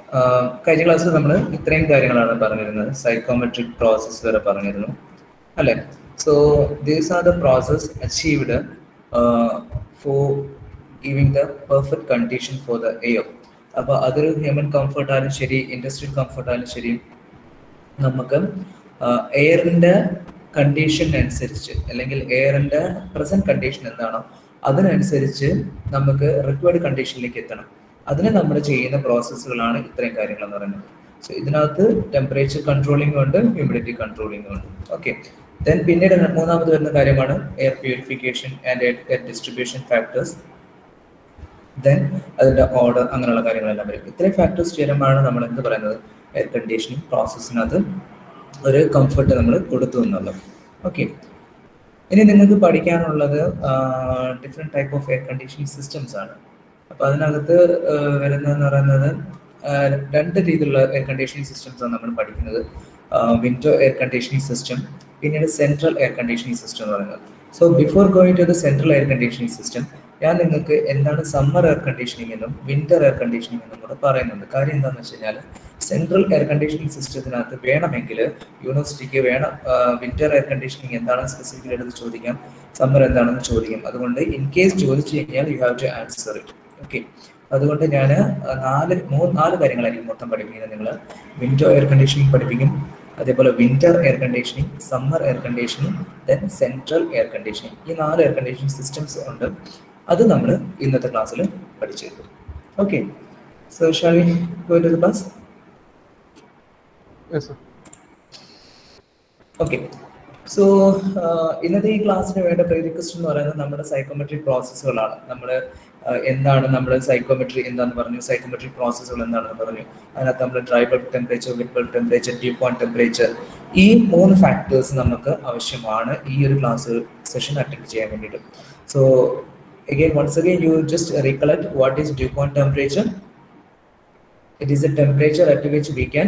കഴിഞ്ഞ ക്ലാസ്സിൽ നമ്മൾ ഇത്രയും കാര്യങ്ങളാണ് പറഞ്ഞിരുന്നത് സൈക്കോമെട്രിക് പ്രോസസ് വരെ പറഞ്ഞിരുന്നു അല്ലെ so these are the process achieved for giving the perfect condition for the air അപ്പോൾ അതൊരു ഹ്യൂമൻ കംഫർട്ട് ആയാലും ശരി ഇൻഡസ്ട്രിയൽ കംഫർട്ട് ആയാലും ശരി നമുക്ക് എയറിന്റെ കണ്ടീഷൻ അനുസരിച്ച് അല്ലെങ്കിൽ എയറിന്റെ പ്രസന്റ് കണ്ടീഷൻ എന്താണോ അതിനനുസരിച്ച് നമുക്ക് റിക്വയർഡ് കണ്ടീഷനിലേക്ക് എത്തണം അതിന് നമ്മൾ ചെയ്യുന്ന പ്രോസസ്സുകളാണ് ഇത്രയും കാര്യങ്ങൾ എന്ന് പറയുന്നത് സോ ഇതിനകത്ത് ടെമ്പറേച്ചർ കൺട്രോളിംഗ് ഉണ്ട് ഹ്യൂമിഡിറ്റി കൺട്രോളിംഗ് ഉണ്ട് ഓക്കെ ദെൻ പിന്നീട് മൂന്നാമത് വരുന്ന കാര്യമാണ് air purification and air distribution factors then അതിന്റെ ഓർഡർ അങ്ങനെയുള്ള കാര്യങ്ങളെല്ലാം വരും ഇത്രയും ഫാക്ടേഴ്സ് ചേരുമ്പോഴാണ് നമ്മൾ എന്ത് പറയുന്നത് എയർ കണ്ടീഷനിങ് പ്രോസസ്സിനകത്ത് ഒരു കംഫർട്ട് നമ്മൾ കൊടുത്തു എന്നുള്ളത് ഓക്കെ ഇനി നിങ്ങൾക്ക് പഠിക്കാനുള്ളത് different type of air conditioning systems ആണ് അപ്പോൾ അതിനകത്ത് വരുന്നതെന്ന് പറയുന്നത് രണ്ട് രീതിയിലുള്ള എയർ കണ്ടീഷനിങ് സിസ്റ്റംസ് ആണ് നമ്മൾ പഠിക്കുന്നത് വിൻഡോ എയർ കണ്ടീഷനിങ് സിസ്റ്റം പിന്നീട് സെൻട്രൽ എയർ കണ്ടീഷനിങ് സിസ്റ്റം എന്ന് പറയുന്നത് so before going to the central air conditioning system ഞാൻ നിങ്ങൾക്ക് എന്താണ് സമ്മർ എയർ കണ്ടീഷനിങ് എന്നും വിന്റർ എയർ കണ്ടീഷനിങ് എന്നും കൂടെ പറയുന്നുണ്ട് കാര്യം എന്താണെന്ന് വെച്ച് കഴിഞ്ഞാൽ സെൻട്രൽ എയർ കണ്ടീഷനിങ് സിസ്റ്റത്തിനകത്ത് വേണമെങ്കിൽ യൂണിവേഴ്സിറ്റിക്ക് വേണം വിന്റർ എയർ കണ്ടീഷനിങ് എന്താണ് സ്പെസിഫിക്കലി എടുത്ത് ചോദിക്കാം സമ്മർ എന്താണെന്ന് ചോദിക്കാം അതുകൊണ്ട് ഇൻ കേസ് ചോദിച്ചു കഴിഞ്ഞാൽ you have to answer it okay അതുകൊണ്ട് ഞാൻ നാല് മൂന്ന് നാല് കാര്യങ്ങളായിരിക്കും മൊത്തം പഠിപ്പിക്കുന്നത് നിങ്ങൾ വിൻഡോ എയർ കണ്ടീഷനിങ് പഠിപ്പിക്കും അതേപോലെ winter air conditioning summer air conditioning then central air conditioning ഈ നാല് എയർ കണ്ടീഷനിങ് സിസ്റ്റംസ് ഉണ്ട് അത് നമ്മൾ ഇന്നത്തെ ക്ലാസ്സിൽ പഠിച്ചിരുന്നു okay so shall we go to the class okay so ഇന്നത്തെ ഈ ക്ലാസ്സിന് വേണ്ട പ്രീറിക്വസ്റ്റ് എന്ന് പറയുന്നത് നമ്മുടെ സൈക്കോമെട്രിക് പ്രോസസ്സുകളാണ് നമ്മൾ എന്താണ് നമ്മുടെ സൈക്കോമെട്രി എന്താന്ന് പറഞ്ഞു സൈക്കോമെട്രിക് പ്രോസസ്സുകൾ എന്താണെന്ന് പറഞ്ഞു അതിനകത്ത് നമ്മൾ dry bulb temperature wet bulb temperature deep point temperature ഈ മൂന്ന് ഫാക്ടേഴ്സ് നമുക്ക് ആവശ്യമാണ് ഈ ഒരു ക്ലാസ് സെഷൻ അറ്റൻഡ് ചെയ്യാൻ വേണ്ടിയിട്ട് so again once again you just recollect what is dew point temperature it is a temperature at which we can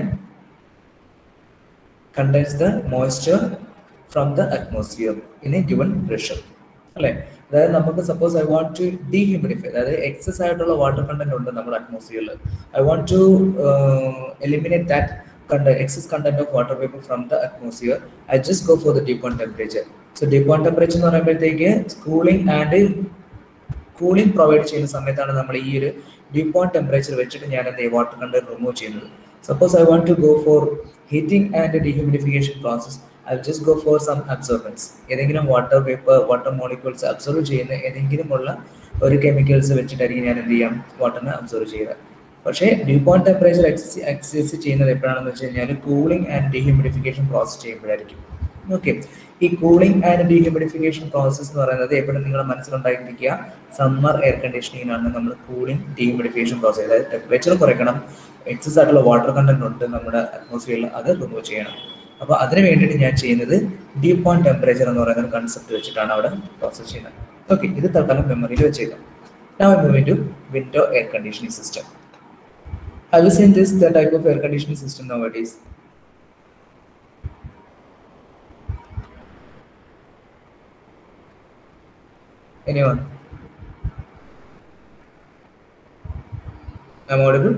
condense the moisture from the atmosphere in a given pressure അല്ലേ അതായത് നമുക്ക് suppose I want to dehumidify അതായത് excess ആയിട്ടുള്ള water content ഉണ്ട് നമ്മുടെ അറ്റ്മോസ്ഫിയറിൽ I want to eliminate that കണ്ട excess content of water vapour from the atmosphere I just go for the deep on temperature so deep on temperature എന്ന് പറയുമ്പോഴത്തേക്ക് cooling and cooling provide ചെയ്യുന്ന സമയത്താണ് നമ്മൾ ഈ ഒരു ഡീപ് ഓൺ ടെമ്പറേച്ചർ വെച്ചിട്ട് ഞാൻ എന്ത് വാട്ടർ കണ്ടന്റ് റിമൂവ് ചെയ്യുന്നത് suppose I want to go for heating and dehumidification process I just go for some absorbance ഏതെങ്കിലും water vapour water molecules absorb ചെയ്യുന്ന ഏതെങ്കിലും ഉള്ള ഒരു കെമിക്കൽസ് വെച്ചിട്ടായിരിക്കും ഞാൻ എന്ത് ചെയ്യാം വാട്ടറിനെ അബ്സോർവ് ചെയ്യുക പക്ഷേ ഡ്യൂപോൺ ടെമ്പറേച്ചർ എക്സസ് എക്സസ് ചെയ്യുന്നത് എപ്പോഴാണെന്ന് വെച്ച് കഴിഞ്ഞാൽ കൂളിംഗ് ആൻഡ് ഡീഹ്യൂമിഡിഫിക്കേഷൻ പ്രോസസ് ചെയ്യുമ്പോഴായിരിക്കും ഓക്കെ ഈ കൂളിംഗ് ആൻഡ് ഡീഹ്യൂമിഡിഫിക്കേഷൻ പ്രോസസ് എന്ന് പറയുന്നത് എപ്പോഴും നിങ്ങളുടെ മനസ്സിലുണ്ടായിരിക്കുക സമ്മർ എയർ കണ്ടീഷനിങ്ങിനാണ് നമ്മൾ കൂളിംഗ് ഡീഹ്യൂമിഡിഫിക്കേഷൻ പ്രോസസ് അതായത് ടെമ്പറേച്ചർ കുറയ്ക്കണം എക്സസ് ആയിട്ടുള്ള വാട്ടർ കണ്ടന്റ് ഉണ്ട് നമ്മുടെ അറ്റ്മോസ്ഫിയറിൽ അത് റിമൂവ് ചെയ്യണം അപ്പോൾ അതിന് വേണ്ടിയിട്ട് ഞാൻ ചെയ്യുന്നത് ഡീപ് ഓൺ ടെമ്പറേച്ചർ എന്ന് പറയുന്ന ഒരു കൺസെപ്റ്റ് വെച്ചിട്ടാണ് അവിടെ പ്രോസസ് ചെയ്യുന്നത് ഓക്കെ ഇത് തൽക്കാലം മെമ്മറിയിൽ വെച്ചേക്കാം Now I move into window air conditioning system. Have you seen this the type of air conditioning system nowadays? Anyone? I'm audible?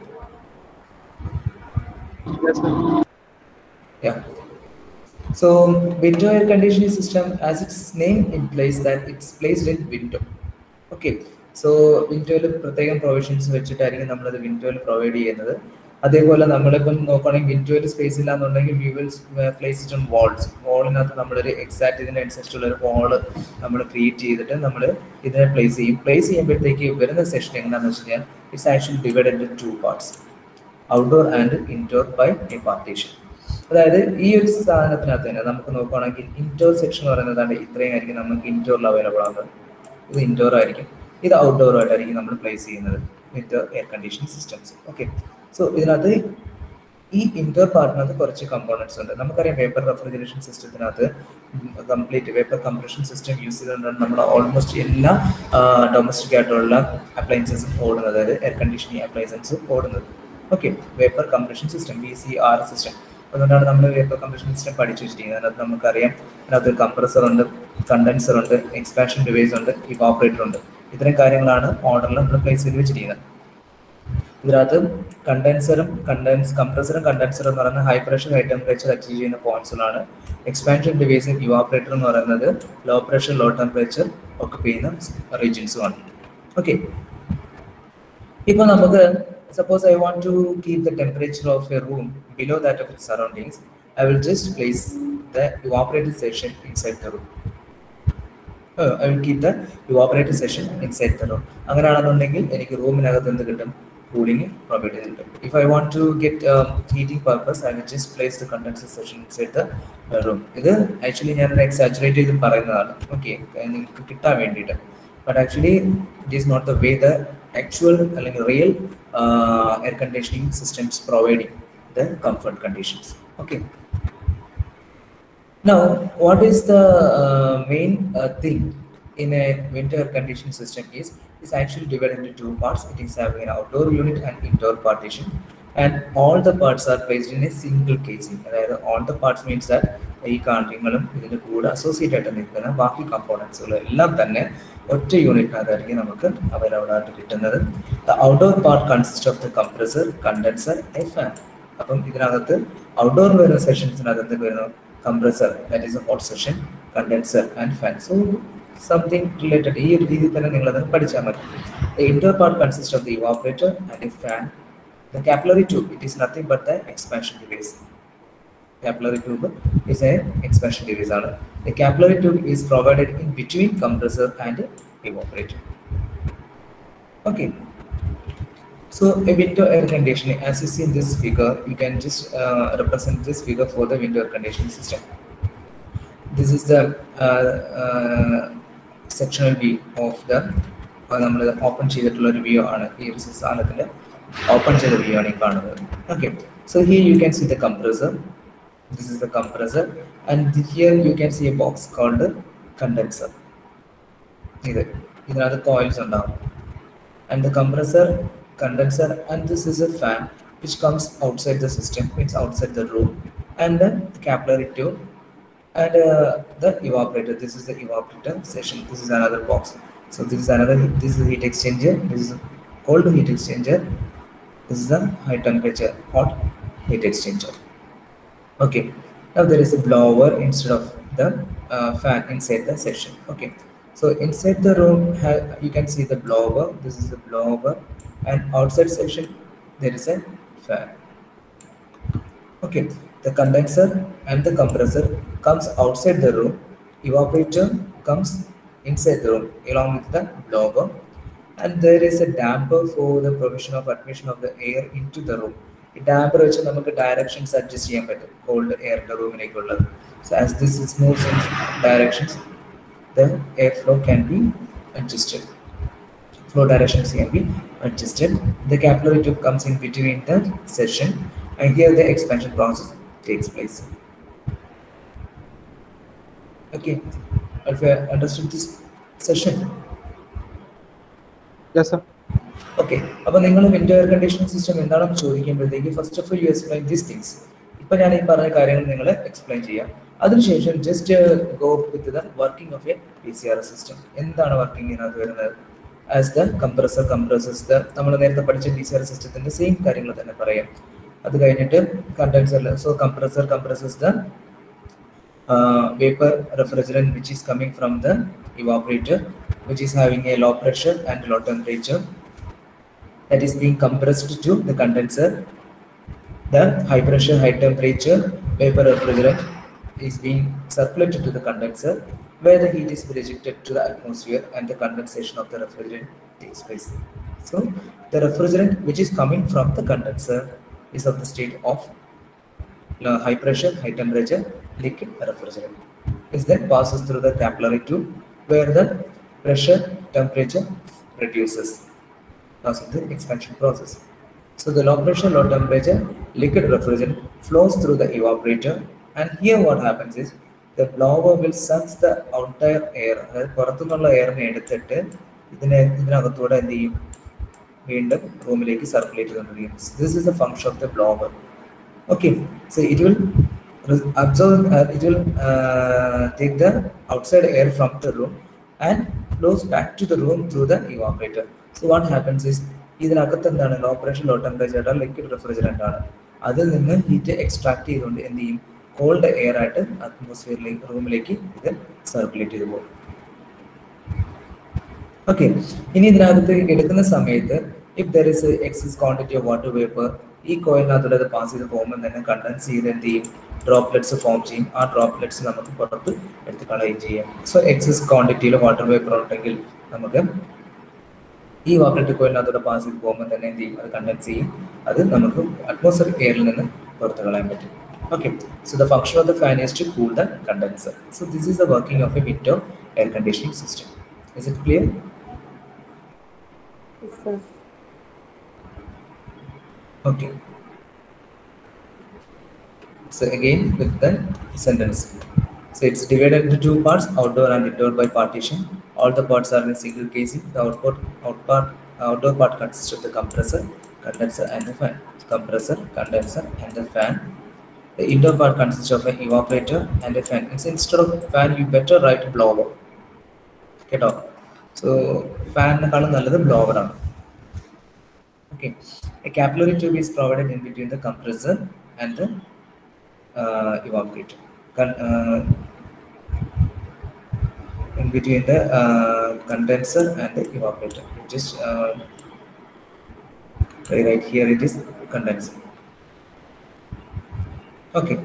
Yes, sir. Yeah. So window air conditioning system, as its name implies that it's placed in window. Okay. So വിൻഡോയിൽ പ്രത്യേകം provisions വെച്ചിട്ടായിരിക്കും നമ്മളത് വിൻഡോയിൽ provide ചെയ്യുന്നത് അതേപോലെ നമ്മളിപ്പം നോക്കുകയാണെങ്കിൽ വിൻഡോയിൽ സ്പേസ് ഇല്ല എന്നുണ്ടെങ്കിൽ we will place it on walls വാളിനകത്ത് നമ്മളൊരു എക്സാക്ട് ഇതിനനുസരിച്ചുള്ള ഒരു വാള് നമ്മൾ ക്രിയേറ്റ് ചെയ്തിട്ട് നമ്മൾ ഇതിനെ പ്ലേസ് ചെയ്യും പ്ലേസ് ചെയ്യുമ്പോഴത്തേക്ക് വരുന്ന സെഷൻ എങ്ങനെയാണെന്ന് വെച്ച് കഴിഞ്ഞാൽ it's actually divided in two parts outdoor and indoor by a partition അതായത് ഈ ഒരു സാധനത്തിനകത്ത് തന്നെ നമുക്ക് നോക്കുകയാണെങ്കിൽ ഇൻഡോർ സെക്ഷൻ എന്ന് പറയുന്നതാണ് ഇത്രയും ആയിരിക്കും നമുക്ക് ഇൻഡോറിൽ അവൈലബിൾ ആകുന്നത് ഇത് ഇൻഡോർ ആയിരിക്കും ഇത് ഔട്ട്ഡോർ ആയിട്ടായിരിക്കും നമ്മൾ പ്ലേസ് ചെയ്യുന്നത് with air conditioning systems okay so ഇതിനകത്ത് ഈ ഇൻഡോർ പാർട്ടിനകത്ത് കുറച്ച് കമ്പോണൻസ് ഉണ്ട് നമുക്കറിയാം വേപ്പർ റെഫ്രിജറേഷൻ സിസ്റ്റത്തിനകത്ത് complete vapour compression system use ചെയ്തുകൊണ്ടാണ് നമ്മൾ ഓൾമോസ്റ്റ് എല്ലാ ഡൊമസ്റ്റിക് ആയിട്ടുള്ള അപ്ലയൻസസും ഓടുന്നത് അതായത് എയർ കണ്ടീഷനിങ് അപ്ലയൻസസും ഓടുന്നത് okay vapour compression system V C R system അതുകൊണ്ടാണ് നമ്മൾ വേപ്പർ കംപ്രഷൻ സിസ്റ്റം പഠിച്ചു വെച്ചിരിക്കുന്നത് അതിനകത്ത് നമുക്കറിയാം അതിനകത്ത് കംപ്രസർ ഉണ്ട് കണ്ടൻസർ ഉണ്ട് എക്സ്പാൻഷൻ ഡിവൈസ് ഉണ്ട് ഇവാപ്പറേറ്റർ ഉണ്ട് ഇത്തരം കാര്യങ്ങളാണ് ഓർഡറിൽ നമ്മൾ പ്ലേസ് ചെയ്ത് വെച്ചിരിക്കുന്നത് ഇതിനകത്ത് കണ്ടൻസറും കണ്ടൻസ് കംപ്രസറും കണ്ടൻസറും എന്ന് പറയുന്നത് high pressure high temperature achieve ചെയ്യുന്ന പോയിന്റ്സുകളാണ് എക്സ്പാൻഷൻ ഡിവൈസും ഇവാപ്പറേറ്റർ എന്ന് പറയുന്നത് ലോ പ്രഷർ ലോ ടെമ്പറേച്ചർ ഒക്കെ ചെയ്യുന്ന റീജിയൻസുമാണ് ഓക്കെ ഇപ്പൊ നമുക്ക് suppose I want to keep the temperature of a room below that of it surroundings I will just place the evaporated session inside the room I will keep the evaporated session inside the room അങ്ങനെയാണെന്നുണ്ടെങ്കിൽ എനിക്ക് റൂമിനകത്ത് എന്ത് കിട്ടും cooling provide ചെയ്തിട്ടുണ്ട് if I want to get heating purpose I will just place the condenser session inside the room ഇത് actually ഞാൻ exaggerate ചെയ്ത് പറയുന്നതാണ് ഓക്കെ നിങ്ങൾക്ക് കിട്ടാൻ വേണ്ടിയിട്ട് but actually it is not the way the actual അല്ലെങ്കിൽ real air conditioning systems providing the comfort conditions okay Now, what is the uh, main uh, thing in a winter air conditioning system is is actually divided into two parts. It is having an outdoor unit and indoor partition, and all the parts are placed in a single casing. അതായത് all the parts means that ഈ കാര്യങ്ങളും ഇതിന്റെ കൂടെ associate ആയിട്ട് നിൽക്കുന്ന ബാക്കി കമ്പോണൻസുകൾ എല്ലാം തന്നെ ഒറ്റ യൂണിറ്റിനകത്തായിരിക്കും നമുക്ക് അവൈലബിൾ ആയിട്ട് കിട്ടുന്നത് the outdoor part consist of the compressor condenser a fan അപ്പം ഇതിനകത്ത് ഔട്ട്ഡോർ വരുന്ന സെഷൻസിനകത്ത് എന്ത് വരുന്നു compressor that is a hot session condenser and fan so something related ഈ ഒരു രീതിയിൽ തന്നെ നിങ്ങൾ അത് പഠിച്ചാൽ മതി the indoor part consists of the evaporator and a fan the capillary tube it is nothing but the expansion device capillary tube is a expansion device ആണ് the capillary tube is provided in between compressor and evaporator okay so a window air conditioning, as you see in this figure, you can just uh, represent this figure for the window air conditioning system. This is the uh, uh, sectional view of the നമ്മൾ open ചെയ്തിട്ടുള്ള ഒരു view ആണ് ഈ ഒരു സാധനത്തിന്റെ open ചെയ്ത view ആണ് ഈ കാണുന്നത് okay so here you can see the compressor this is the compressor and here you can see a box cold condenser ഇത് ഇതിനകത്ത് കോയിൽസ് ഉണ്ടാവും and the compressor condenser and this is a fan which comes outside the system it's outside the room and then the capillary tube and uh, the evaporator this is the evaporator session this is another box so this is another this is a heat exchanger this is a cold heat exchanger this is the high temperature hot heat exchanger okay now there is a blower instead of the uh, fan inside the session okay so inside the room you can see the blower this is the blower and outside section there is a fan okay the condenser and the compressor comes outside the room evaporator comes inside the room along with the blower and there is a damper for the provision of admission of the air into the room ഈ damper വെച്ച് നമുക്ക് directions adjust ചെയ്യാൻ പറ്റും cold എയറിന്റെ റൂമിലേക്കുള്ളത് so as this is moves in directions the air flow can be adjusted flow directions can be adjusted. The capillary tube comes in between the session and here the expansion process takes place. Okay, have you understood this session? Yes, sir. Okay അപ്പൊ നിങ്ങൾ window air conditioning system എന്താണെന്ന് ചോദിക്കുമ്പോഴത്തേക്ക് first of all you explain these things ഇപ്പൊ ഞാൻ ഈ പറഞ്ഞ കാര്യങ്ങൾ നിങ്ങൾ എക്സ്പ്ലെയിൻ ചെയ്യാം അതിനുശേഷം just go with the working of A P C R system എന്താണ് വർക്കിംഗ് ഇതിനകത്ത് വരുന്നത് as the compressor compressors the നമ്മൾ നേരത്തെ പഠിച്ച പി സി ആർ സിസ്റ്റത്തിന്റെ സെയിം കാര്യങ്ങൾ തന്നെ പറയാം അത് കഴിഞ്ഞിട്ട് condenser so compressor compressors the vapour refrigerant which is coming from the evaporator which is having a low pressure and low temperature that is being compressed to the condenser. The high pressure, high temperature vapor refrigerant is being circulated to the condenser where the heat is rejected to the atmosphere and the condensation of the refrigerant takes place. So the refrigerant which is coming from the condenser is of the state of uh, high pressure, high temperature liquid refrigerant. Is then passes through the capillary tube where the pressure temperature reduces because of the expansion process. So the low pressure, low temperature liquid refrigerant flows through the evaporator and here what happens is the blower will suck the outer air അതായത് പുറത്തുനിന്നുള്ള എയറിനെ എടുത്തിട്ട് ഇതിനെ ഇതിനകത്തൂടെ എന്ത് ചെയ്യും വീണ്ടും റൂമിലേക്ക് circulate ചെയ്തുകൊണ്ടിരിക്കും this is the function of the blower okay so it will res- absorb uh, it will uh, take the outside air from the room and flows back to the room through the evaporator so what happens is ഇതിനകത്ത് എന്താണ് low pressure low temperature ആയിട്ടുള്ള liquid refrigerant ആണ് അതിൽ നിന്ന് heat extract ചെയ്തുകൊണ്ട് എന്ത് ചെയ്യും called air ആയിട്ട് അറ്റ്മോസ്ഫിയറിലേക്ക് റൂമിലേക്ക് ഇത് സർക്കുലേറ്റ് ചെയ്തു പോകും ഓക്കെ ഇനി ഇതിനകത്ത് എടുക്കുന്ന സമയത്ത് if there is excess quantity of water vapour ഈ കോയിലിനകത്തൂടെ അത് പാസ് ചെയ്ത് പോകുമ്പോൾ തന്നെ കണ്ടൻസ് ചെയ്ത് എന്ത് ചെയ്യും ഡ്രോപ്ലെറ്റ്സ് ഫോം ചെയ്യും ആ ഡ്രോപ്ലെറ്റ്സ് നമുക്ക് പുറത്ത് എടുത്ത് കളയുകയും ചെയ്യാം സോ എക്സസ് ക്വാണ്ടിറ്റിയിൽ വാട്ടർ വേപ്പർ ഉണ്ടെങ്കിൽ നമുക്ക് ഈ വാട്ടർ കോയിലിനകത്തൂടെ പാസ് ചെയ്ത് പോകുമ്പോൾ തന്നെ എന്ത് ചെയ്യും അത് കണ്ടൻസ് ചെയ്യും അത് നമുക്ക് അറ്റ്മോസ്ഫിയർ എയറിൽ നിന്ന് പുറത്ത് കളയാൻ പറ്റും okay so the function of the fan is to cool the condenser so this is the working of a window air conditioning system is it clear Yes, sir. okay so again with the sentence so it's divided into two parts outdoor and indoor by partition all the parts are in single casing the output out part outdoor part consists of the compressor condenser and the fan compressor condenser and the fan the indoor part consists of an evaporator and a fan. It's instead of fan, you better write blower. കേട്ടോ so ഫാനിനെക്കാളും നല്ലത് blower ആണ് okay a capillary tube is provided in between the compressor and the evaporator. Con- uh, in between the uh, condenser and the evaporator. Just uh, right here it is condenser. Okay.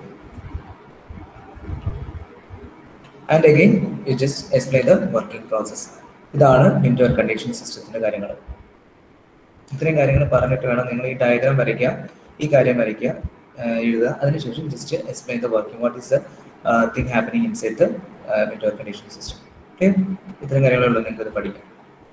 And again, you just explain the working process. ഇതാണ് window air condition സിസ്റ്റത്തിന്റെ കാര്യങ്ങൾ ഇത്രയും കാര്യങ്ങൾ പറഞ്ഞിട്ട് വേണം നിങ്ങൾ ഈ diagram വരയ്ക്കുക ഈ കാര്യം വരയ്ക്കുക ആഹ് എഴുതുക അതിനുശേഷം just explain the working what is the thing happening inside the window air condition system okay ഇത്രയും കാര്യങ്ങളുള്ളൂ നിങ്ങൾക്ക് ഇത് പഠിക്കാം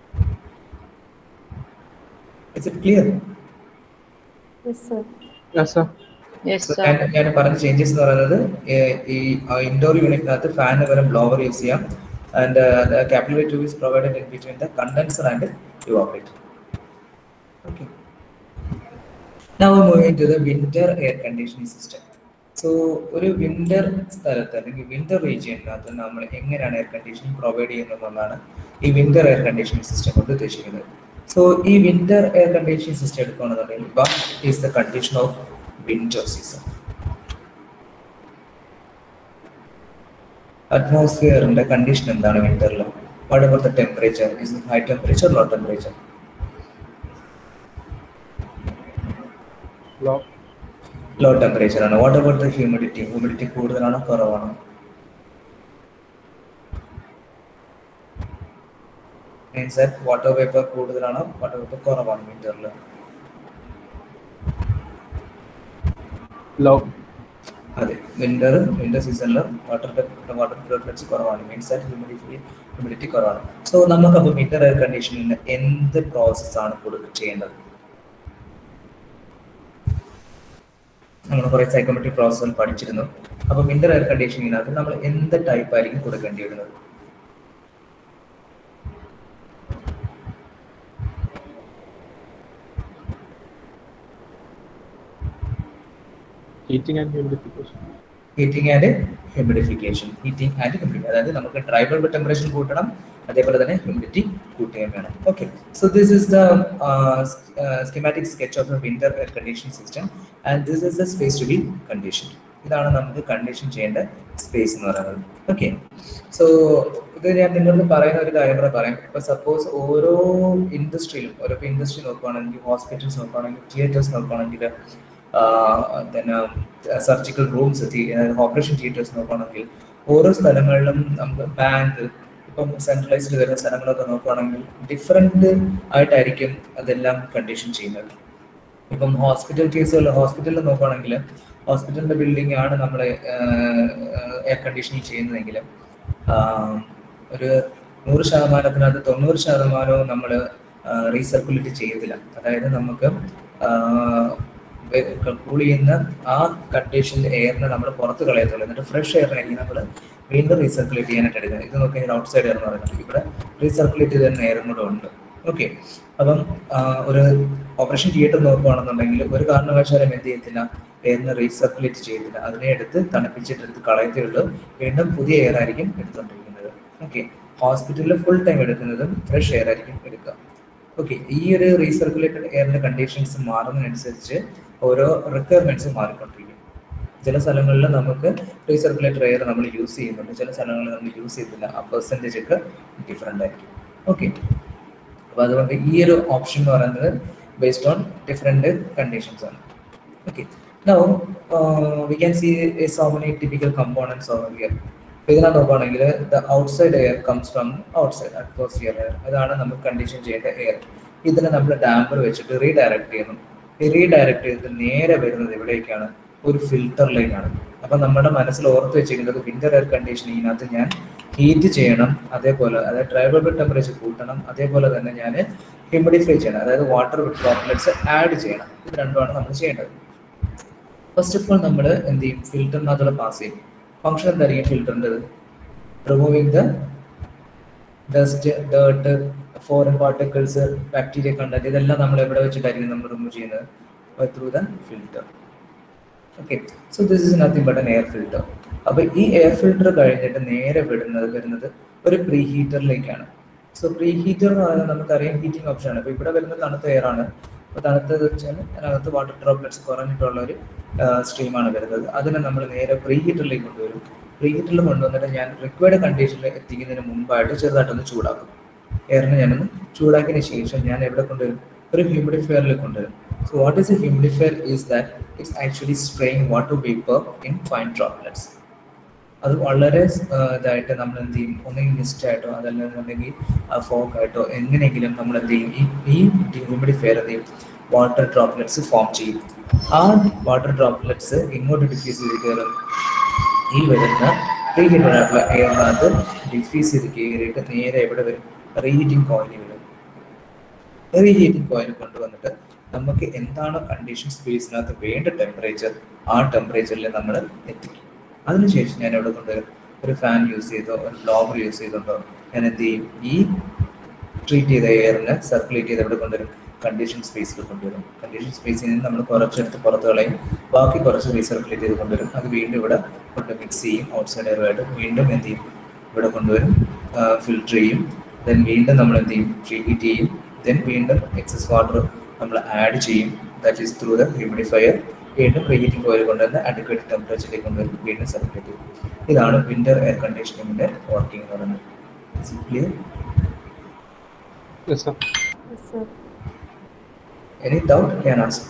it's it clear Yes, sir. Yes, sir. Yes, So, sir. ഞാൻ ഞാൻ പറഞ്ഞ ചേഞ്ചസ് എന്ന് പറയുന്നത് ഏർ, ഈ ഇൻഡോർ യൂണിറ്റിനകത്ത് ഫാന് പകരം ബ്ലോവർ യൂസ് ചെയ്യാം and capillary tube is provided in between the condenser and evaporator okay Now we move into the winter air conditioning system. So ഒരു വിന്റർ സ്ഥലത്ത് അല്ലെങ്കിൽ വിന്റർ റീജിയനിനകത്ത് നമ്മൾ എങ്ങനെയാണ് എയർ കണ്ടീഷനിങ് പ്രൊവൈഡ് ചെയ്യുന്നത് എന്നുള്ളതാണ് ഈ വിന്റർ എയർ കണ്ടീഷനിങ് സിസ്റ്റം കൊണ്ട് ഉദ്ദേശിക്കുന്നത് സോ ഈ വിന്റർ എയർ കണ്ടീഷനിങ് സിസ്റ്റം എടുക്കുകയാണെന്നുണ്ടെങ്കിൽ what is the condition of winter season അറ്റ്മോസ്ഫിയറിന്റെ കണ്ടീഷൻ എന്താണ് വിന്ററിൽ what about the temperature is high temperature low temperature Low. Low temperature ആണ് what about the humidity humidity കൂടുതലാണോ കുറവാണോ മീൻസ് ദാറ്റ് വാട്ടർ വേപ്പർ കൂടുതലാണോ water vapour കുറവാണോ വിന്ററിൽ Low. അതെ വിന്റർ വിന്റർ സീസണിൽ വാട്ടർ വാട്ടർ ഡ്രോപ്ലെറ്റ്സ് കുറവാണ് മീൻസ് ദാറ്റ് ഹ്യൂമിഡിറ്റി ഹ്യൂമിഡിറ്റി കുറവാണ് സോ നമുക്ക് അപ്പോൾ വിന്റർ എയർ കണ്ടീഷനിങ്ങിന് എന്ത് പ്രോസസ് ആണ് കൊടുക്ക ചെയ്യേണ്ടത് നമ്മൾ കുറെ സൈക്കോമെട്രിക് പ്രോസസ്സുകൾ പഠിച്ചിരുന്നു അപ്പോൾ വിന്റർ എയർ കണ്ടീഷനിങ്ങിനകത്ത് നമ്മൾ എന്ത് ടൈപ്പ് ആയിരിക്കും കൊടുക്കേണ്ടി വരുന്നത് Heating and humidification. Heating and humidification heating and humidity അതായത് നമുക്ക് ഡ്രൈ ബൾബ് ടെമ്പറേച്ചർ കൂട്ടണം അതേപോലെ തന്നെ ഹ്യൂമിഡിറ്റി കൂട്ടുകയും വേണം okay so this is the schematic sketch of a winter air condition system and this is the space to be condition ഇതാണ് നമുക്ക് condition ചെയ്യേണ്ട സ്പേസ് എന്ന് പറയുന്നത് ഓക്കെ സോ ഇത് ഞാൻ നിങ്ങളോട് പറയുന്ന ഒരു കാര്യം കൂടെ പറയാം ഇപ്പൊ സപ്പോസ് ഓരോ ഇൻഡസ്ട്രിയിലും ഓരോ ഇൻഡസ്ട്രി നോക്കുകയാണെങ്കിൽ ഹോസ്പിറ്റൽസ് നോക്കുകയാണെങ്കിൽ തിയേറ്റേഴ്സ് നോക്കുകയാണെങ്കിൽ പിന്നെ സർജിക്കൽ റൂംസ് ഓപ്പറേഷൻ തിയേറ്റേഴ്സ് നോക്കുകയാണെങ്കിൽ ഓരോ സ്ഥലങ്ങളിലും നമുക്ക് ബാങ്ക് ഇപ്പം സെൻട്രലൈസ്ഡ് വരുന്ന സ്ഥലങ്ങളൊക്കെ നോക്കുകയാണെങ്കിൽ ഡിഫറെൻ്റ് ആയിട്ടായിരിക്കും അതെല്ലാം കണ്ടീഷൻ ചെയ്യുന്നത് ഇപ്പം ഹോസ്പിറ്റൽ കേസുകൾ ഹോസ്പിറ്റലിൽ നോക്കുകയാണെങ്കിൽ ഹോസ്പിറ്റലിൻ്റെ ബിൽഡിംഗ് ആണ് നമ്മൾ എയർ കണ്ടീഷനിങ് ചെയ്യുന്നതെങ്കിൽ ഒരു നൂറ് ശതമാനത്തിനകത്ത് തൊണ്ണൂറ് ശതമാനവും നമ്മൾ റീസർക്കുലേറ്റ് ചെയ്യത്തില്ല അതായത് നമുക്ക് കൂൾ ചെയ്യുന്ന ആ കണ്ടീഷൻ്റെ എയറിനെ നമ്മൾ പുറത്ത് കളയത്തുള്ളൂ എന്നിട്ട് ഫ്രഷ് എയറിനായിരിക്കും നമ്മൾ വീണ്ടും റീസർക്കുലേറ്റ് ചെയ്യാനായിട്ട് എടുക്കുന്നത് ഇത് നോക്കി ഔട്ട് സൈഡ് എയർ എന്ന് പറയുന്നത് ഇവിടെ റീസർക്കുലേറ്റ് ചെയ്ത എയറും കൂടെ ഉണ്ട് ഓക്കെ അപ്പം ആ, ഒരു ഓപ്പറേഷൻ തിയേറ്റർ നോക്കുകയാണെന്നുണ്ടെങ്കിൽ ഒരു കാരണവശാലും എന്ത് ചെയ്യത്തില്ല എയറിനെ റീസർക്കുലേറ്റ് ചെയ്യത്തില്ല അതിനെ എടുത്ത് തണുപ്പിച്ചിട്ട് എടുത്ത് കളയത്തേ ഉള്ളൂ വീണ്ടും പുതിയ എയർ ആയിരിക്കും എടുത്തുകൊണ്ടിരിക്കുന്നത് ഓക്കെ ഹോസ്പിറ്റലിൽ ഫുൾ ടൈം എടുക്കുന്നതും ഫ്രഷ് എയർ ആയിരിക്കും എടുക്കുക ഓക്കെ ഈ ഒരു റീസർക്കുലേറ്റഡ് എയറിന്റെ കണ്ടീഷൻസ് മാറുന്നതിനനുസരിച്ച് ഓരോ റിക്വയർമെന്റ്സ് മാറിക്കൊണ്ടിരിക്കും ചില സ്ഥലങ്ങളിൽ നമുക്ക് റീസർക്കുലേറ്റഡ് എയർ നമ്മൾ യൂസ് ചെയ്യുന്നുണ്ട് ചില സ്ഥലങ്ങളിൽ നമ്മൾ യൂസ് ചെയ്തില്ല ആ പെർസെൻറ്റേജ് ഒക്കെ ഡിഫറെൻ്റ് ആയിരിക്കും ഓക്കെ അപ്പോൾ അതുകൊണ്ട് ഈ ഒരു ഓപ്ഷൻ എന്ന് പറയുന്നത് ബേസ്ഡ് ഓൺ ഡിഫറെൻറ്റ് കണ്ടീഷൻസ് ആണ് okay now we can see so many typical components over here ഇതിനകത്ത് നോക്കുകയാണെങ്കിൽ the outside air comes from outside atmosphere air അതാണ് നമുക്ക് കണ്ടീഷൻ ചെയ്യേണ്ട എയർ ഇതിനെ നമ്മൾ ഡാമ്പർ വെച്ചിട്ട് റീഡയറക്ട് ചെയ്യുന്നു ഈ റീഡയറക്ട് ചെയ്തിട്ട് നേരെ വരുന്നത് എവിടേക്കാണ് ഒരു ഫിൽറ്ററിലേക്കാണ് അപ്പൊ നമ്മുടെ മനസ്സിൽ ഓർത്ത് വെച്ചിരിക്കുന്നത് വിന്റർ എയർ കണ്ടീഷനിങ്ങിനകത്ത് ഞാൻ ഹീറ്റ് ചെയ്യണം അതേപോലെ അതായത് ഡ്രൈവബിൾ ടെമ്പറേച്ചർ കൂട്ടണം അതേപോലെ തന്നെ ഞാൻ ഹ്യൂമിഡിഫൈ ചെയ്യണം അതായത് വാട്ടർ ഡ്രോപ്ലെറ്റ്സ് ആഡ് ചെയ്യണം ഇത് രണ്ടുമാണ് നമ്മൾ ചെയ്യേണ്ടത് ഫസ്റ്റ് ഓഫ് ഓൾ നമ്മൾ എന്ത് ചെയ്യും ഫിൽറ്ററിനകത്തൂടെ പാസ് ചെയ്യും ഫംഗ്ഷൻ എന്തായിരിക്കും ഫിൽറ്ററിൻ്റെത് removing the dust dirt foreign particles bacteria content ഇതെല്ലാം നമ്മൾ എവിടെ വെച്ചിട്ടായിരിക്കും നമ്മൾ റിമൂവ് ചെയ്യുന്നത് through the filter okay so this is nothing but an air filter അപ്പോൾ ഈ എയർ ഫിൽറ്റർ കഴിഞ്ഞിട്ട് നേരെ വിടുന്നത് വരുന്നത് ഒരു പ്രീ ഹീറ്ററിലേക്കാണ് സോ പ്രീ ഹീറ്റർ എന്ന് പറയുന്നത് നമുക്കറിയാം ഹീറ്റിംഗ് ഓപ്ഷൻ ആണ് അപ്പോൾ ഇവിടെ വരുന്ന തണുത്ത എയർ ആണ് അപ്പോൾ തണുത്തത് വെച്ചാൽ അതിനകത്ത് വാട്ടർ ഡ്രോപ്ലെറ്റ്സ് കുറഞ്ഞിട്ടുള്ള ഒരു സ്ട്രീമാണ് വരുന്നത് അതിനെ നമ്മൾ നേരെ പ്രീ ഹീറ്ററിലേക്ക് കൊണ്ടുവരും പ്രീ ഹീറ്ററിൽ കൊണ്ടുവന്നിട്ട് ഞാൻ റിക്വയർഡ് കണ്ടീഷനിൽ എത്തിക്കുന്നതിന് മുമ്പായിട്ട് ചെറുതായിട്ടൊന്ന് ചൂടാക്കും എയറിനെ ഞാനൊന്ന് ചൂടാക്കിയതിന് ശേഷം ഞാൻ എവിടെ കൊണ്ടുവരും ഒരു ഹ്യൂമിഡിഫയറിൽ കൊണ്ടുവരും so what is a humidifier is that it's actually spraying water vapour in fine droplets അത് വളരെ ഇതായിട്ട് നമ്മൾ എന്ത് ചെയ്യും ഒന്നെങ്കിൽ മിസ്റ്റ് ആയിട്ടോ അതല്ലെന്നുണ്ടെങ്കിൽ ഫോക്ക് ആയിട്ടോ എങ്ങനെയെങ്കിലും നമ്മൾ എന്ത് ചെയ്യും ഈ ഈ ഹ്യൂമിഡിഫയർ എന്ത് ചെയ്യും വാട്ടർ ഡ്രോപ്ലെറ്റ്സ് ഫോം ചെയ്യും ആ വാട്ടർ ഡ്രോപ്ലെറ്റ്സ് ഇങ്ങോട്ട് ഡിഫ്യൂസ് ചെയ്ത് കയറും ഈ വരുന്ന റീഹീറ്റഡ് ആയിട്ടുള്ള എയറിനകത്ത് ഡിഫ്യൂസ് ചെയ്ത് കയറിയിട്ട് നേരെ എവിടെ വരും റീഹീറ്റിംഗ് കോയിലിൽ വരും റീഹീറ്റിംഗ് കോയിൽ കൊണ്ടുവന്നിട്ട് നമുക്ക് എന്താണോ കണ്ടീഷൻ സ്പേസിനകത്ത് വേണ്ട ടെമ്പറേച്ചർ ആ ടെമ്പറേച്ചറിൽ നമ്മൾ എത്തിക്കും അതിനുശേഷം ഞാൻ എവിടെ കൊണ്ടുവരും ഒരു ഫാൻ യൂസ് ചെയ്തോ ഒരു ബ്ലോവർ യൂസ് ചെയ്തോണ്ടോ ഞാൻ എന്ത് ചെയ്യും ഈ ട്രീറ്റ് ചെയ്ത എയറിനെ സർക്കുലേറ്റ് ചെയ്ത് എവിടെ കൊണ്ടുവരും കണ്ടീഷൻ സ്പേസിൽ കൊണ്ടുവരും കണ്ടീഷൻ സ്പേസിൽ നിന്ന് നമ്മൾ കുറച്ചെടുത്ത് പുറത്ത് കളയും ബാക്കി കുറച്ച് റീസർക്കുലേറ്റ് ചെയ്ത് കൊണ്ടുവരും അത് വീണ്ടും ഇവിടെ കൊണ്ട് മിക്സ് ചെയ്യും ഔട്ട്സൈഡ് എയറുമായിട്ട് വീണ്ടും എന്ത് ചെയ്യും ഇവിടെ കൊണ്ടുവരും ഫിൽറ്റർ ചെയ്യും ദെൻ വീണ്ടും നമ്മൾ എന്ത് ചെയ്യും ഹീറ്റ് ചെയ്യും ദെൻ വീണ്ടും എക്സസ് വാട്ടർ നമ്മൾ ആഡ് ചെയ്യും that is through the humidifier വീണ്ടും റീഹീറ്റിംഗ് കോയിൽ കൊണ്ടുവന്ന് അഡ്വക്കേറ്റ് ടെമ്പറേച്ചറിലേക്ക് കൊണ്ടുവരും വീണ്ടും സർക്കുലേറ്റ് ചെയ്യും ഇതാണ് വിന്റർ എയർ കണ്ടീഷനിങ്ങിന്റെ വർക്കിംഗ് എന്ന് പറയുന്നത് clear Yes, sir. Yes, sir. Any doubt can ask.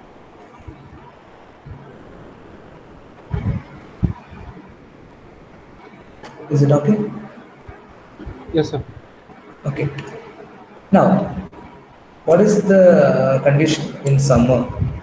Is it okay? Yes, sir. Okay. Now, what is the uh, condition in summer?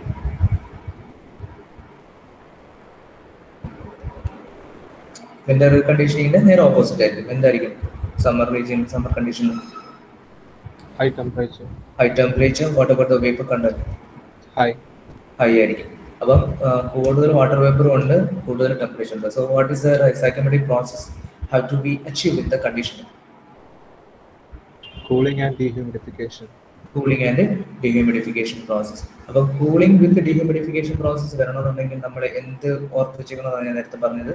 Winter കണ്ടീഷനിങ്ങിന്റെ നേരെ ഓപ്പോസിറ്റ് ആയിരിക്കും എന്തായിരിക്കും സമ്മർ റീജിയൻ സമ്മർ കണ്ടീഷനിൽ High temperature. High temperature what about the vapour content High. High ആയിരിക്കും അപ്പം ആ, കൂടുതൽ water വേപ്പറും ഉണ്ട് കൂടുതൽ ടെമ്പറേച്ചർ ഉണ്ട് so what is the psychrometric process have to be achieve with the condition Cooling and dehumidification. Cooling and dehumidification process അപ്പം cooling with dehumidification process വരണമെന്നുണ്ടെങ്കിൽ നമ്മൾ എന്ത് ഓർത്ത് വെച്ചിരിക്കണമെന്നാണ് ഞാൻ നേരത്തെ പറഞ്ഞത്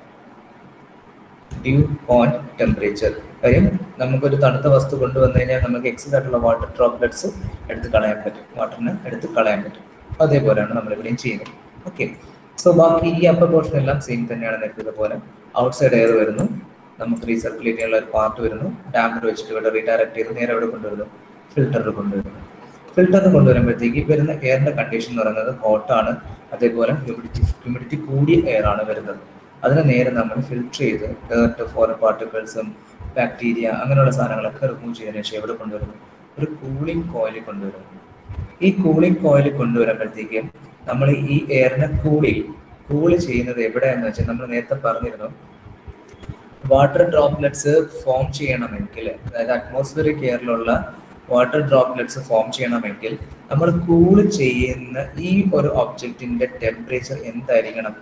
ഡ്യൂ ഓൺ ടെമ്പറേച്ചർ കാര്യം നമുക്കൊരു തണുത്ത വസ്തു കൊണ്ടുവന്നു കഴിഞ്ഞാൽ നമുക്ക് എക്സസ് ആയിട്ടുള്ള വാട്ടർ ഡ്രോപ്ലെറ്റ്സ് എടുത്ത് കളയാൻ പറ്റും വാട്ടറിന് എടുത്ത് കളയാൻ പറ്റും അതേപോലെയാണ് നമ്മൾ ഇവിടെയും ചെയ്യുന്നത് ഓക്കെ സോ ബാക്കി ഈ അപ്പർ പോർഷൻ എല്ലാം സെയിം തന്നെയാണ് നേരത്തെ പോലെ ഔട്ട്സൈഡ് എയർ വരുന്നു നമുക്ക് റീസർക്കുലേറ്റ് ചെയ്യാനുള്ള ഒരു പാർട്ട് വരുന്നു ഡാമ്പർ വെച്ചിട്ട് ഇവിടെ റീഡയറക്ട് ചെയ്ത് നേരെ ഇവിടെ കൊണ്ടുവരുന്നു ഫിൽറ്ററിൽ കൊണ്ടുവരുന്നു ഫിൽറ്ററിൽ കൊണ്ടുവരുമ്പോഴത്തേക്ക് വരുന്ന എയറിന്റെ കണ്ടീഷൻ എന്ന് പറയുന്നത് ഹോട്ടാണ് അതേപോലെ ഹ്യൂമിഡിറ്റി ഹ്യൂമിഡിറ്റി കൂടിയ എയർ ആണ് വരുന്നത് അതിനെ നേരെ നമ്മൾ ഫിൽറ്റർ ചെയ്ത് ഡേർട്ട് ഫോറിൻ പാർട്ടിക്കിൾസും ബാക്ടീരിയ അങ്ങനെയുള്ള സാധനങ്ങളൊക്കെ റിമൂവ് ചെയ്തതിനു ശേഷം എവിടെ കൊണ്ടുവരുന്നു ഒരു കൂളിംഗ് കോയിൽ കൊണ്ടുവരുന്നു ഈ കൂളിംഗ് കോയിൽ കൊണ്ടുവരുമ്പോഴത്തേക്കും നമ്മൾ ഈ എയറിനെ കൂൾ ചെയ്യും കൂൾ ചെയ്യുന്നത് എവിടെയാന്ന് വെച്ചാൽ നമ്മൾ നേരത്തെ പറഞ്ഞിരുന്നു വാട്ടർ ഡ്രോപ്ലെറ്റ്സ് ഫോം ചെയ്യണമെങ്കിൽ അതായത് അറ്റ്മോസ്ഫിയറിക് എയറിലുള്ള വാട്ടർ ഡ്രോപ്ലെറ്റ്സ് ഫോം ചെയ്യണമെങ്കിൽ നമ്മൾ കൂൾ ചെയ്യുന്ന ഈ ഒരു ഒബ്ജക്റ്റിന്റെ ടെമ്പറേച്ചർ എന്തായിരിക്കണം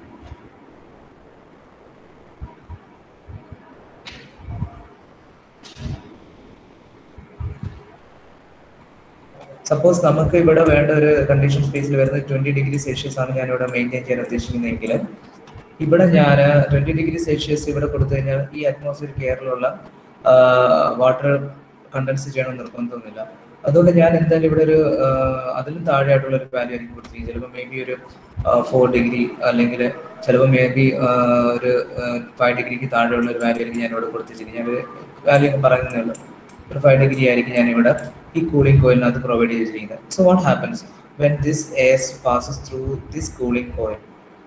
സപ്പോസ് നമുക്ക് ഇവിടെ വേണ്ട ഒരു കണ്ടീഷൻ സ്പേസിൽ വരുന്നത് ട്വന്റി ഡിഗ്രി സെൽഷ്യസ് ആണ് ഞാൻ ഇവിടെ മെയിൻറ്റെയിൻ ചെയ്യാൻ ഉദ്ദേശിക്കുന്നതെങ്കിൽ ഇവിടെ ഞാൻ ട്വന്റി ഡിഗ്രി സെൽഷ്യസ് ഇവിടെ കൊടുത്തു കഴിഞ്ഞാൽ ഈ അറ്റ്മോസ്ഫിയർ കെയറിലുള്ള വാട്ടർ കണ്ടൻസ് ചെയ്യണം നിർബന്ധമൊന്നുമില്ല അതുകൊണ്ട് ഞാൻ എന്തായാലും ഇവിടെ ഒരു ആഹ്, അതിലും താഴെയായിട്ടുള്ള ഒരു വാല്യൂ ആയിരിക്കും കൊടുത്തിരിക്കുന്നത് ചിലപ്പോൾ മേ ബി ഒരു ഫോർ ഡിഗ്രി അല്ലെങ്കിൽ ചിലപ്പോൾ മേ ബി ഒരു ഫൈവ് ഡിഗ്രിക്ക് താഴെയുള്ള ഒരു വാല്യൂ ആയിരിക്കും ഞാൻ ഇവിടെ കൊടുത്തിരിക്കുന്നത് ഞാനൊരു വാല്യൂ ഒക്കെ പറയുന്നതേ ഉള്ളൂ ഒരു ഫൈവ് ഡിഗ്രി ആയിരിക്കും ഞാൻ ഇവിടെ ഈ കൂളിംഗ് കോയിലിനകത്ത് പ്രൊവൈഡ് ചെയ്തിരിക്കുന്നത് so what happens when this air passes through this cooling coil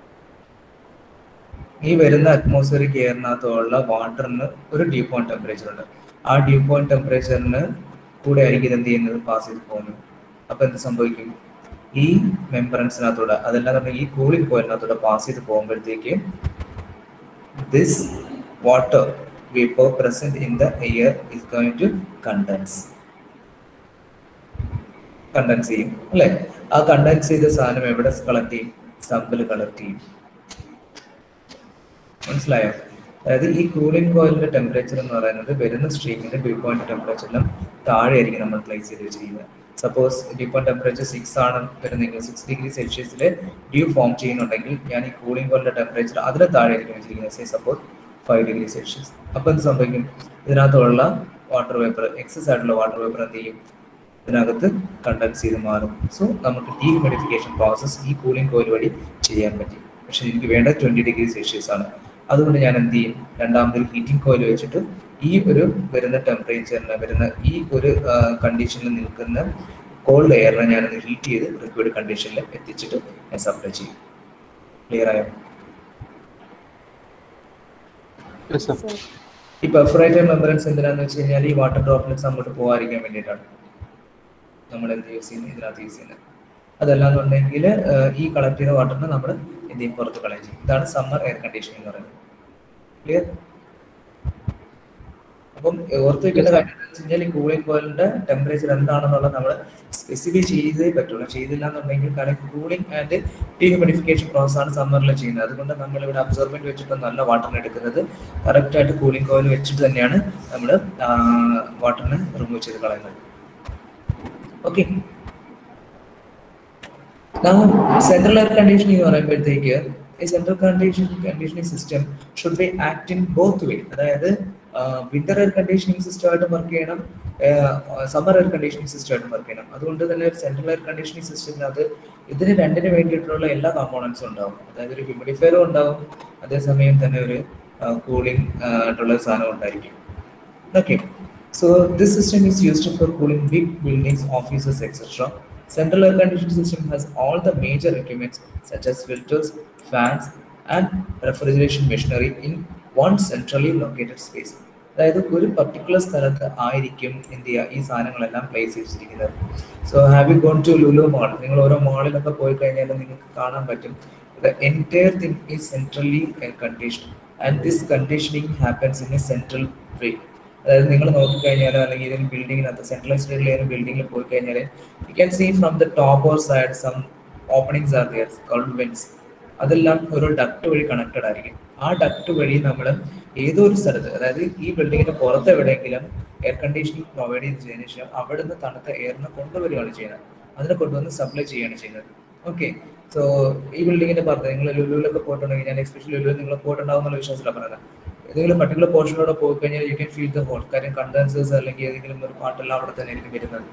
ഈ വരുന്ന അറ്റ്മോസ്ഫിയറിക് എയറിനകത്തുള്ള വാട്ടറിന് ഒരു ഡ്യൂ പോയിന്റ് ടെമ്പറേച്ചർ ഉണ്ട് ആ ഡ്യൂ പോയിന്റ് ടെമ്പറേച്ചറിന് കൂടെ ആയിരിക്കും ഇത് എന്ത് ചെയ്യുന്നത് പാസ് ചെയ്ത് പോകുന്നത് അപ്പൊ എന്ത് സംഭവിക്കും ഈ മെമ്പറൻസിനകത്തൂടെ അതെല്ലാം തന്നെ ഈ കൂളിംഗ് കോയിലിനകത്തൂടെ പാസ് ചെയ്ത് പോകുമ്പോഴത്തേക്ക് this water vapour present in the air is going to condense condense ചെയ്യും അല്ലെ ആ കണ്ടൻസ് ചെയ്ത സാധനം എവിടെ കളക്ട് ചെയ്യും സമ്പിൽ കളക്ട് ചെയ്യും മനസ്സിലായോ അതായത് ഈ കൂളിംഗ് കോയിലിന്റെ ടെമ്പറേച്ചർ എന്ന് പറയുന്നത് വരുന്ന സ്ട്രീമിന്റെ ഡ്യൂ പോയിന്റ് ടെമ്പറേച്ചറിലും താഴെ ആയിരിക്കും നമ്മൾ പ്ലേസ് ചെയ്ത് വെച്ചിരിക്കുന്നത് suppose dew point temperature six ആണ് വരുന്നെങ്കിൽ സിക്സ് ഡിഗ്രി സെൽഷ്യസിൽ ഡ്യൂ ഫോം ചെയ്യുന്നുണ്ടെങ്കിൽ ഞാൻ ഈ കൂളിംഗ് കോയിലിന്റെ ടെമ്പറേച്ചർ അതിന് താഴെ ആയിരിക്കും വെച്ചിരിക്കുന്നത് say suppose five degree Celsius അപ്പോൾ എന്ത് സംഭവിക്കും ഇതിനകത്തുള്ള വാട്ടർ വേപ്പർ എക്സസ് ആയിട്ടുള്ള വാട്ടർ വേപ്പർ എന്ത് ചെയ്യും ഇതിനകത്ത് കണ്ടൻസ് ചെയ്ത് മാറും സോ നമുക്ക് ഡീഹ്യൂമിഡിഫിക്കേഷൻ പ്രോസസ് ഈ കൂളിംഗ് കോയിൽ വഴി ചെയ്യാൻ പറ്റി പക്ഷെ എനിക്ക് വേണ്ട ട്വന്റി ഡിഗ്രി സെൽഷ്യസ് ആണ് അതുകൊണ്ട് ഞാൻ എന്ത് ചെയ്യും രണ്ടാമതൊരു ഹീറ്റിംഗ് കോയിൽ വെച്ചിട്ട് ഈ ഒരു വരുന്ന ടെമ്പറേച്ചറിന് വരുന്ന ഈ ഒരു കണ്ടീഷനിൽ നിൽക്കുന്ന കോൾഡ് എയറിനെ ഞാൻ ഹീറ്റ് ചെയ്ത് ലിക്വിഡ് കണ്ടീഷനിൽ എത്തിച്ചിട്ട് ഞാൻ സപ്ലൈ ചെയ്യും ക്ലിയർ ആയോ Yes, sir. Sir. ഈ പെർഫറേറ്റർ മെമ്പറൻസ് എന്തിനാന്ന് വെച്ച് കഴിഞ്ഞാൽ ഈ വാട്ടർ ഡ്രോപ്ലെറ്റ്സ് അങ്ങോട്ട് പോകാതിരിക്കാൻ വേണ്ടിയിട്ടാണ് നമ്മൾ എന്ത് യൂസ് ചെയ്യുന്നത് ഇതിനകത്ത് യൂസ് ചെയ്യുന്നത് അതല്ലാന്നുണ്ടെങ്കിൽ ഈ കളക്ട് ചെയ്ത വാട്ടറിനെ നമ്മൾ എന്ത് ചെയ്യും പുറത്ത് കളയും ചെയ്യും ഇതാണ് സമ്മർ എയർ കണ്ടീഷനിങ് എന്ന് പറയുന്നത് ക്ലിയർ അപ്പം ഓർത്ത് വെക്കേണ്ട കാര്യം എന്താണെന്ന് വെച്ച് കഴിഞ്ഞാൽ ഈ കൂളിംഗ് കോയിലിന്റെ ടെമ്പറേച്ചർ എന്താണെന്നുള്ളത് നമ്മൾ സ്പെസിഫൈ ചെയ്തേ പറ്റുള്ളൂ ചെയ്തില്ല എന്നുണ്ടെങ്കിൽ കാരണം കൂളിംഗ് ആൻഡ് ഡീഹ്യൂമിഡിഫിക്കേഷൻ പ്രോസസ് ആണ് സമ്മറിൽ ചെയ്യുന്നത് അതുകൊണ്ട് നമ്മൾ ഇവിടെ അബ്സോർബൻറ്റ് വെച്ചിട്ട് നല്ല വാട്ടറിന് എടുക്കുന്നത് കറക്റ്റ് ആയിട്ട് കൂളിംഗ് കോയിൽ വെച്ചിട്ട് തന്നെയാണ് നമ്മൾ വാട്ടറിനെ റിമൂവ് ചെയ്ത് കളയുന്നത് ഓക്കെ സെൻട്രൽ എയർ കണ്ടീഷനിങ് എന്ന് പറയുമ്പോഴത്തേക്ക് ഈ central condition conditioning system should be act in both way അതായത് വിന്റർ എയർ കണ്ടീഷനിങ് സിസ്റ്റം ആയിട്ട് വർക്ക് ചെയ്യണം സമ്മർ എയർ കണ്ടീഷനിങ് സിസ്റ്റം ആയിട്ട് വർക്ക് ചെയ്യണം അതുകൊണ്ട് തന്നെ ഒരു സെൻട്രൽ എയർ കണ്ടീഷനിങ് സിസ്റ്റത്തിനകത്ത് ഇതിന് രണ്ടിന് വേണ്ടിയിട്ടുള്ള എല്ലാ കോമ്പോണൻസും ഉണ്ടാവും അതായത് ഒരു ഹ്യൂമിഡിഫയറും ഉണ്ടാവും അതേസമയം തന്നെ ഒരു കൂളിംഗ് ആയിട്ടുള്ള സാധനം ഉണ്ടായിരിക്കും Okay, so this system is used for cooling big buildings, offices, etc. Central air conditioning system has all the major equipments such as filters, fans, and refrigeration machinery in one centrally located space. അതായത് ഒരു particular സ്ഥലത്ത് ആയിരിക്കും എന്ത് ചെയ്യുക ഈ സാധനങ്ങളെല്ലാം place ചെയ്തിരിക്കുന്നത് so have you gone to Lulu mall നിങ്ങൾ ഓരോ മാളിലൊക്കെ പോയി കഴിഞ്ഞാൽ നിങ്ങൾക്ക് കാണാൻ പറ്റും the entire thing is centrally air condition and this conditioning happens in a central way അതായത് നിങ്ങൾ നോക്കിക്കഴിഞ്ഞാൽ അല്ലെങ്കിൽ ഏതെങ്കിലും ബിൽഡിങ്ങിനകത്ത് സെൻട്രലൈസ്ഡ് ഏതെങ്കിലും ബിൽഡിങ്ങിൽ പോയി കഴിഞ്ഞാൽ you can see from the top or side some openings are there cold vents അതെല്ലാം ഒരു ഡക്ട് വഴി കണക്റ്റഡ് ആയിരിക്കും ആ ഡക്ട് വഴി നമ്മൾ ഏതോ ഒരു സ്ഥലത്ത് അതായത് ഈ ബിൽഡിങ്ങിന്റെ പുറത്ത് എവിടെയെങ്കിലും എയർ കണ്ടീഷനിങ് പ്രൊവൈഡ് ചെയ്തതിനു ശേഷം അവിടുന്ന് തണുത്ത എയറിനെ കൊണ്ടുവരികയാണ് ചെയ്യുന്നത് അതിനെ കൊണ്ടുവന്ന് സപ്ലൈ ചെയ്യുകയാണ് ചെയ്യുന്നത് ഓക്കെ സോ ഈ ബിൽഡിങ്ങിന്റെ പുറത്ത് നിങ്ങൾ ലുലുവിലൊക്കെ പോയിട്ടുണ്ടെങ്കിൽ ഞാൻ എസ്പെഷ്യലി ലുലു നിങ്ങൾ പോയിട്ടുണ്ടാവും എന്നുള്ള വിശ്വാസത്തിലാണ് പറയുന്നത് ഏതെങ്കിലും പർട്ടിക്കുലർ പോർഷനിലൂടെ പോയി കഴിഞ്ഞാൽ you can feel the whole കാര്യം കണ്ടൻസേഴ്സ് അല്ലെങ്കിൽ ഏതെങ്കിലും ഒരു പാട്ടെല്ലാം അവിടെ തന്നെ ആയിരിക്കും വരുന്നത്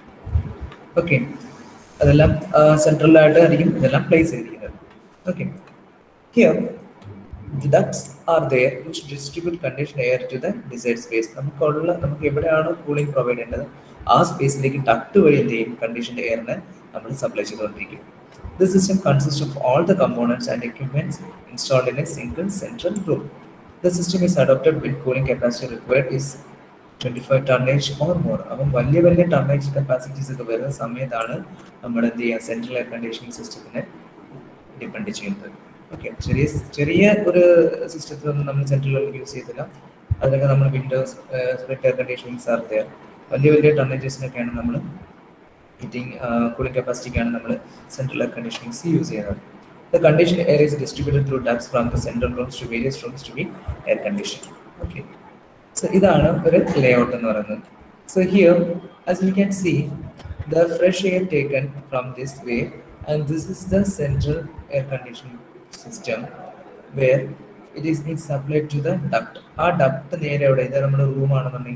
ഓക്കെ അതെല്ലാം സെൻട്രലായിട്ട് ആയിരിക്കും ഇതെല്ലാം പ്ലേസ് ചെയ്തിരിക്കുന്നത് okay here the ducts are there which distribute conditioned air to the desired space നമുക്കുള്ള നമുക്ക് എവിടെയാണോ കൂളിംഗ് പ്രൊവൈഡ് ചെയ്യേണ്ടത് ആ സ്പേസിലേക്ക് ഡക്ട് വഴി എന്ത് ചെയ്യും കണ്ടീഷൻഡ് എയറിനെ നമ്മൾ സപ്ലൈ ചെയ്തുകൊണ്ടിരിക്കും The system consists of all the components and equipments installed in a single central room. The system is adopted when cooling capacity required is 25 tonnage or more. അപ്പം വലിയ വലിയ ടണ്ണേജ് കപ്പാസിറ്റീസ് ഒക്കെ വരുന്ന സമയത്താണ് നമ്മൾ എന്ത് ചെയ്യുക സെൻട്രൽ എയർ കണ്ടീഷനിങ് സിസ്റ്റത്തിനെ ഡിപ്പെൻഡ് ചെയ്യുന്നത് ഓക്കെ ചെറിയ ചെറിയ ഒരു സിസ്റ്റത്തിലൊന്നും നമ്മൾ സെൻട്രലിലേക്ക് യൂസ് ചെയ്തില്ല അതിലൊക്കെ നമ്മൾ windows split air conditionings are there വലിയ വലിയ ടണ്ണേജസിനൊക്കെയാണ് നമ്മൾ ഹീറ്റിംഗ് കൂളിംഗ് കപ്പാസിറ്റിക്കാണ് നമ്മൾ സെൻട്രൽ എയർ കണ്ടീഷനിങ്സ് യൂസ് ചെയ്യുന്നത് The conditioned air is distributed through ducts from the central rooms to various rooms to be air conditioned. Okay. So ഇതാണ് ഒരു layout എന്ന് പറയുന്നത്. So here, as you can see, the fresh air taken from this way, and this is the central air conditioning system where it is being supplied to the duct. ആ duct നേരെ എവിടെ ഇത് നമ്മുടെ room ആണെന്നുണ്ടെങ്കിൽ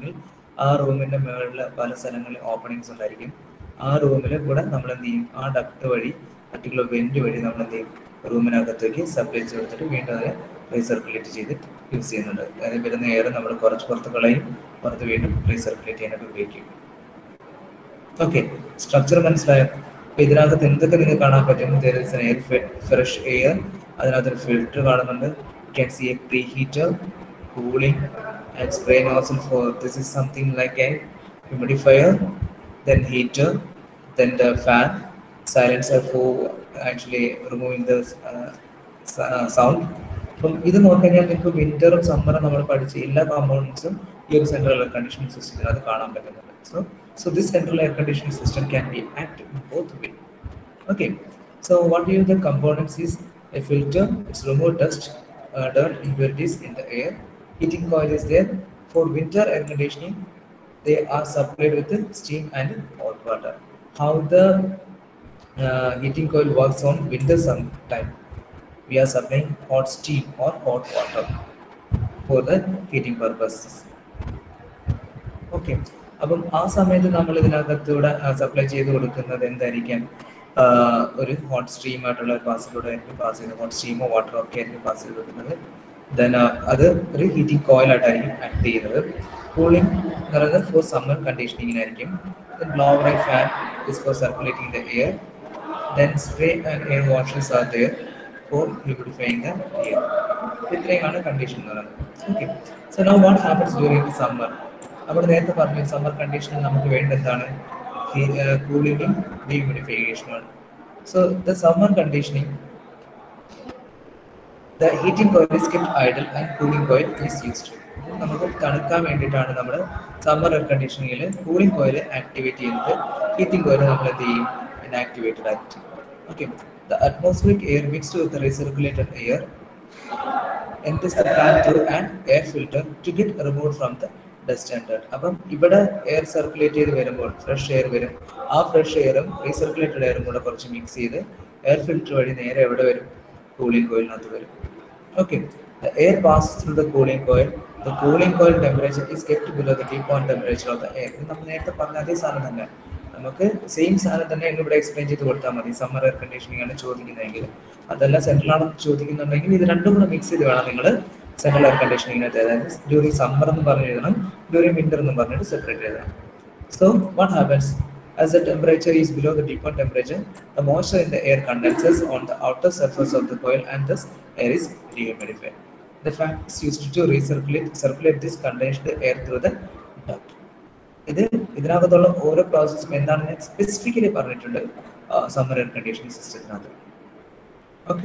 ആ റൂമിന്റെ മുകളിൽ പല സ്ഥലങ്ങളിൽ ഓപ്പണിങ്സ് ഉണ്ടായിരിക്കും ആ റൂമിൽ കൂടെ നമ്മൾ എന്ത് ചെയ്യും ആ ഡക്ട് വഴി പർട്ടിക്കുലർ വെന്റ് വഴി നമ്മൾ എന്ത് ചെയ്യും റൂമിനകത്തേക്ക് സപ്ലൈ ചെയ്ത് കൊടുത്തിട്ട് വീണ്ടും അതിനെ റീസർക്കുലേറ്റ് ചെയ്ത് യൂസ് ചെയ്യുന്നുണ്ട് അതായത് വരുന്ന എയർ നമ്മൾ കുറച്ച് പുറത്ത് കളയും പുറത്ത് വീണ്ടും റീസർക്കുലേറ്റ് ചെയ്യാനൊക്കെ ഉപയോഗിക്കും ഓക്കെ സ്ട്രക്ചർ മനസ്സിലായോ അപ്പൊ ഇതിനകത്ത് എന്തൊക്കെ നിങ്ങൾക്ക് കാണാൻ പറ്റും എയർ ഫ്രഷ് എയർ അതിനകത്തൊരു ഫിൽറ്റർ കാണുന്നുണ്ട് can see a pre heater cooling and spray nozzle for this is something like a humidifier then heater then the fan silencer for actually removing the sound അപ്പം ഇത് നോക്കിക്കഴിഞ്ഞാൽ നിങ്ങൾക്ക് വിന്ററും സമ്മറും നമ്മൾ പഠിച്ച എല്ലാ കോമ്പൗണ്ട്സും ഈ ഒരു സെൻട്രൽ എയർ കണ്ടീഷനിങ് സിസ്റ്റത്തിൽ അത് കാണാൻ പറ്റുന്നുണ്ട് so so this central air conditioning system can be active in both way okay so what are the components is a filter it's remove dust uh, dirt impurities in the air heating coil is there for winter air conditioning they are supplied with steam and hot water how the uh, heating coil works on winter sun time we are supplying hot steam or hot water for the heating purposes okay അപ്പം ആ സമയത്ത് നമ്മൾ ഇതിനകത്തൂടെ supply ചെയ്ത് കൊടുക്കുന്നത് എന്തായിരിക്കാം ആ, ഒരു hot stream ആയിട്ടുള്ള ഒരു പാസിലൂടെ ആയിരിക്കും പാസ് ചെയ്യുന്നത് ഹോട്ട് സ്ട്രീമോ വാട്ടറോ ഒക്കെ ആയിരിക്കും പാസ് ചെയ്ത് കൊടുക്കുന്നത് ദെൻ അത് ഒരു ഹീറ്റിംഗ് കോയിലായിട്ടായിരിക്കും ആക്ട് ചെയ്യുന്നത് കൂളിംഗ് എന്ന് പറയുന്നത് ഫോർ സമ്മർ കണ്ടീഷനിങ്ങിനായിരിക്കും then blower and fan is for circulating the air then spray and air washes are there for humidifying the air ഇത്രയുമാണ് കണ്ടീഷൻ എന്ന് പറയുന്നത് okay so no what happens during summer നമ്മൾ നേരത്തെ പറഞ്ഞു summer കണ്ടീഷനിൽ നമുക്ക് വേണ്ട എന്താണ് കൂളിങ്ങും ഡീഹ്യൂമിഡിഫിക്കേഷനുമാണ് so the summer conditioning the heating coil is kept idle and cooling coil is used നമുക്ക് തണുക്കാൻ വേണ്ടിയിട്ടാണ് നമ്മൾ സമ്മർ എയർ കണ്ടീഷനിങ്ങിൽ കൂളിംഗ് കോയിൽ ആക്ടിവേറ്റ് ചെയ്യുന്നത് ഹീറ്റിംഗ് കോയിൽ നമ്മൾ എന്ത് ചെയ്യും ഇനാക്ടിവേറ്റഡ് ആയിരിക്കും okay the atmospheric air mixed with recirculated air enters the plant through an air filter to get removed from the dust and dirt. അപ്പം ഇവിടെ air circulate ചെയ്ത് വരുമ്പോൾ fresh air വരും ആ ഫ്രഷ് എയറും റീസർക്കുലേറ്റഡ് എയറും കൂടെ കുറച്ച് മിക്സ് ചെയ്ത് എയർ ഫിൽറ്റർ വഴി നേരെ എവിടെ വരും കൂളിംഗ് കോയിലിനകത്ത് വരും okay the air passes through the cooling coil the cooling coil temperature is kept below the dew ഓൺ ടെമ്പറേച്ചർ ഓഫ് ദ എയർ ഇത് നമ്മൾ നേരത്തെ പറഞ്ഞ അതേ സാധനം തന്നെ നമുക്ക് സെയിം സാധനം തന്നെ ഇന്ന് ഇവിടെ എക്സ്പ്ലെയിൻ ചെയ്ത് കൊടുത്താൽ മതി സമ്മർ എയർ കണ്ടീഷനിങ് ആണ് ചോദിക്കുന്നതെങ്കിൽ അതല്ല സെൻട്രൽ ആണെന്ന് ചോദിക്കുന്നുണ്ടെങ്കിൽ ഇത് രണ്ടും കൂടെ മിക്സ് ചെയ്ത് വേണം നിങ്ങൾ സെൻട്രൽ എയർ കണ്ടീഷനിങ്ങിനകത്ത് അതായത് ഡ്യൂറിങ് സമ്മർ എന്ന് പറഞ്ഞ് എഴുതണം ഡ്യൂറിങ് വിന്റർ എന്ന് പറഞ്ഞിട്ട് സെപ്പറേറ്റ് എഴുതണം so what happens As the temperature is below the deeper temperature, the moisture in the air condenses on the outer surface of the coil and thus air is dehumidified. The fan is used to recirculate circulate this condensed air through the duct. ഇത് ഇതിനകത്തുള്ള ഓരോ പ്രോസസ്സും എന്താണ് ഞാൻ specifically പറഞ്ഞിട്ടുണ്ട് summer air conditioning സിസ്റ്റത്തിനകത്ത് okay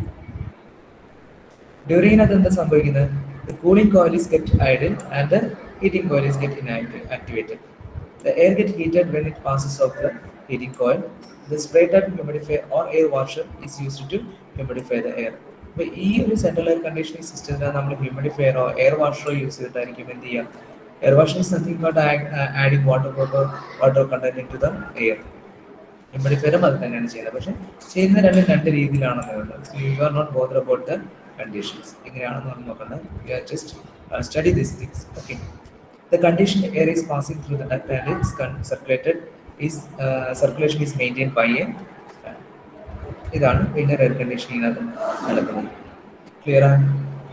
ഡ്യൂറിങ്ങിനകത്ത് എന്താ സംഭവിക്കുന്നത് the cooling coil is get idle and the heating coil is get inactivated the air get heated when it passes of the heating coil the spray type humidify or air washer is used to humidify the air അപ്പൊ ഈ ഒരു central air conditioning സിസ്റ്റത്തിന് നമ്മൾ ഹ്യൂമിഡിഫയറോ air വാഷറോ use ചെയ്തിട്ടായിരിക്കും എന്ത് ചെയ്യുക air washer is nothing but adding water proper water content in to the air ഹ്യൂമിഡിഫയറും അത് തന്നെയാണ് ചെയ്യുന്നത് പക്ഷെ ചെയ്യുന്ന രണ്ടും രണ്ട് രീതിയിലാണെന്ന് ഉള്ളത് so you are not bother about the conditions എങ്ങനെയാണെന്ന് നമ്മൾ നോക്കേണ്ടത് you are just study these things okay The conditioned air is passing through the duct and it's con- circulated is uh, circulation is maintained by a fan. ഇതാണ് winter air കണ്ടീഷനിങ്ങിനകത്ത് നടക്കുന്നത് clear ആണ്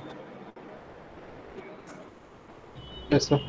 Yes, sir.